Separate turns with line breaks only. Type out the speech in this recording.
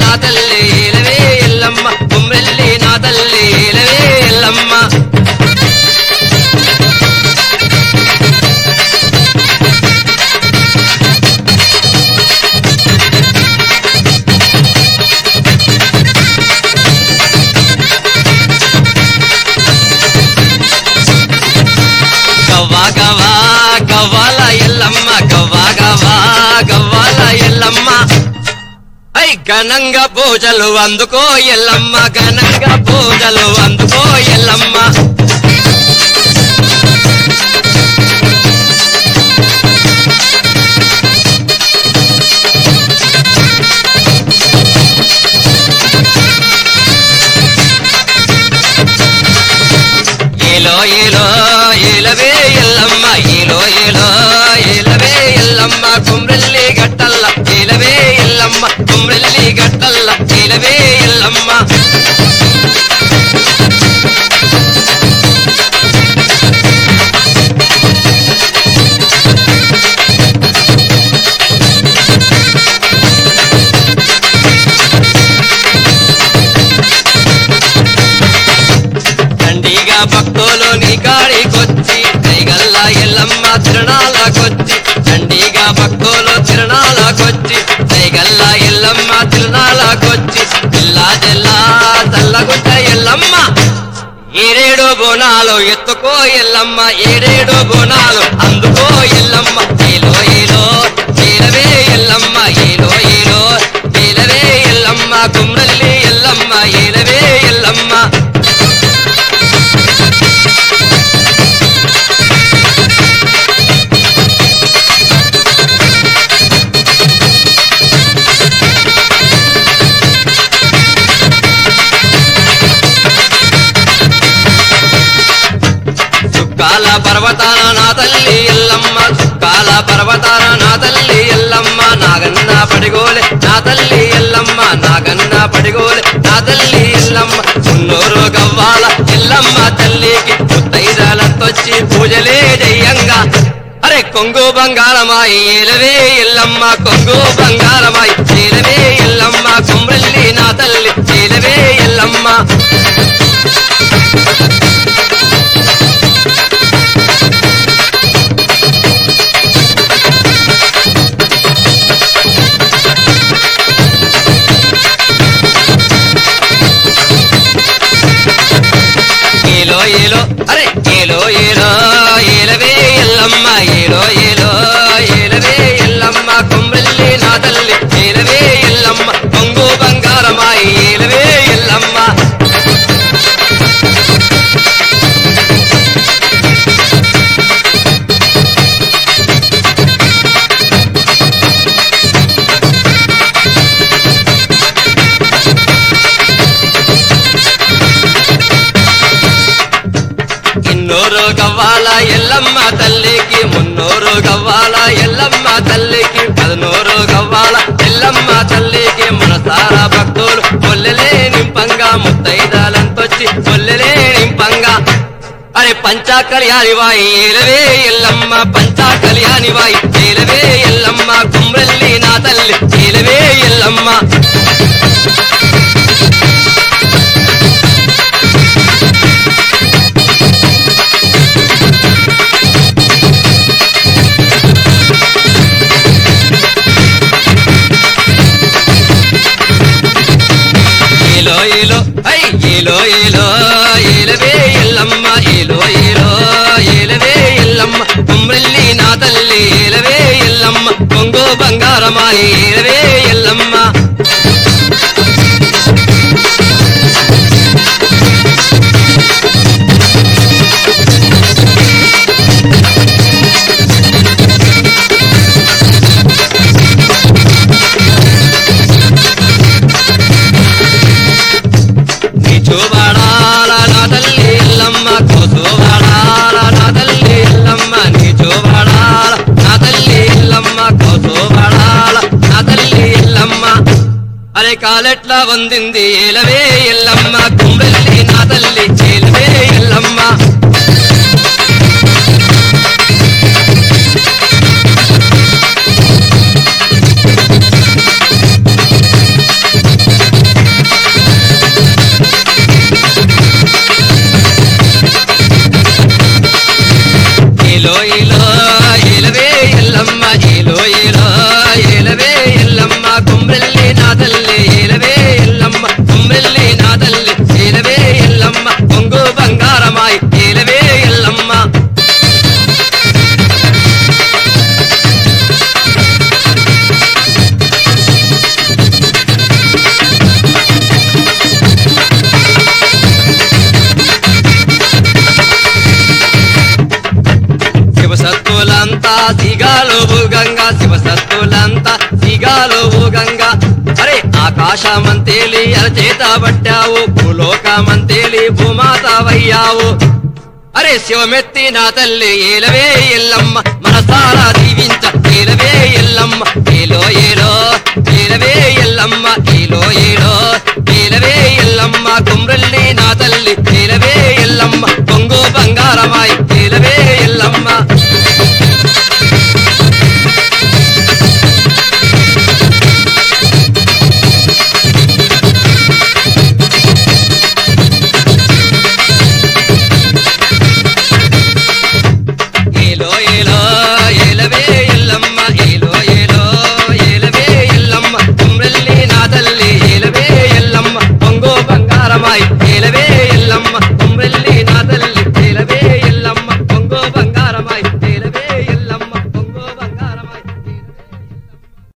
నా తల్లి ఏలవే ఎల్లమ్మ కుమ్రెల్లి నా తల్లి ఏలవే ఎల్లమ్మ గవ్వా గవ్వా గవ్వాల ఎల్లమ్మ గవ్వా గవ్వా గవ్వాల ఎల్లమ్మ ఐ ఘనంగా పూజలు అందుకో ఎల్లమ్మ ఘనంగా పూజలు అందుకో ఎల్లమ్మ ఏలో ఏలో ఏలవే ఎల్లమ్మ ఏలో ఏలో ఏలవే ఎల్లమ్మ కుమ్రెల్లి గట్టల్ల ఏలవే ఎల్లమ్మ కుమ్రెల్లి గట్టల్ల ఏలవే ఎల్లమ్మ దండిగా భక్తులు నీ కాడికొచ్చి దైగల్ల ఎల్లమ్మ తిరణాలకొచ్చి దండిగా భక్తులు తిరణాలకొచ్చి దైగల్ల ఎల్లమ్మ తిరణాలకొచ్చి జిల్లా జిల్లా తల్లగుట్ట ఎల్లమ్మ ఏడేడు బోనాలు ఎత్తుకో ఎల్లమ్మ ఏడేడు బోనాలు అందుకో ఎల్లమ్మ ఏలో ఏలో ఏలవే ఎల్లమ్మ ఏలో ఏలో ఏలవే ఎల్లమ్మ కుమ్రల్లి ఎల్లమ్మ ఏలవే ఎల్లమ్మ చుక్కాల పర్వతాన నా తల్లి ఎల్లమ్మ చుక్కాల పర్వతాన నా తల్లి ఎల్లమ్మ నాగన్న పడిగోలే నా తల్లి ఎల్లమ్మ నాగన్న పడిగోలే నా తల్లి ఎల్లమ్మ మున్నూరు గవ్వాల ఎల్లమ్మ తల్లికి ముత్తైదాలతొచ్చి పూజలే జయ్యంగా అరే కొంగు బంగారమాయి ఏలవే ఎల్లమ్మ కొంగు బంగారమాయి ఏలవే ఎల్లమ్మ కుమ్రల్లి నా తల్లి ఏలవే ఎల్లమ్మ ఏలో ఏలో అరే ఏలో ఏలో ఏలవే ఎల్లమ్మ ఏలో ఏలో ఏలవే ఎల్లమ్మ కొమ్రెల్లి నా తల్లి ఏలవే ఎల్లమ్మ కొంగు బంగారమాయి ఏలవే ఎల్లమ్మ ఇన్నూరు గవ్వాల ఎల్లమ్మ తల్లికి మున్నూరు గవ్వాల ఎల్లమ్మ తల్లికి పదనూరు గవ్వాల ఎల్లమ్మ తల్లికి మనసారా భక్తులు పొల్లెలే నింపంగా ముత్తైదాలంతొచ్చి పొల్లెలే నింపంగా అరే పంచా కళ్యాణి వాయి ఏలవే ఎల్లమ్మ పంచా కళ్యాణి వాయి ఏలవే ఎల్లమ్మ కుమ్రెల్లి నా తల్లి ఏలవే ఎల్లమ్మ ఏలో ఏలో ఐ ఏలో ఏలో ఏలవే ఎల్లమ్మ ఏలో ఏలో ఏలవే ఎల్లమ్మ కుమ్రెల్లి నా తల్లి ఏలవే ఎల్లమ్మ కొంగు బంగారమాయి ఏలవే ఎల్లమ్మ నీచోవాడాల నా తల్లి ఎల్లమ్మ కోసోవాడాల నా తల్లి ఎల్లమ్మ నీచోవాడాల నా తల్లి ఎల్లమ్మ కోసోవాడాల నా తల్లి ఎల్లమ్మ అరే కాలెట్లా వందింది ఏలవే ఎల్లమ్మ కుంబెల్లి నా తల్లి చేలవే ఎల్లమ్మ ఏలో ఏలో ఏలవే ఎల్లమ్మ ఏలో ఏలో ఏలవే ఎల్లమ్మ కుమ్రెల్లి నా తల్లి ఏలవే ఎల్లమ్మ కుమ్రెల్లి నా తల్లి ఏలవే ఎల్లమ్మ కొంగు బంగారమాయి ఏలవే ఎల్లమ్మ శివసత్తులంతా సిగాలు గంగా శివసత్తులంతా సిగాలు గంగా అరే ఆకాశమంతేలి అరచేత పట్టావు భూలోకమంతేలి భూమాతవయ్యావు అరే శివమెత్తి నా తల్లి ఏలవే ఎల్లమ్మ మనసారా దీవించ ఏలవే ఎల్లమ్మ ఏలో ఏలో ఏలవే ఎల్లమ్మ ఏలో ఏలో ఏలవే ఎల్లమ్మ కుమ్రల్లి నా తల్లి ఏలవే ఎల్లమ్మ కొంగు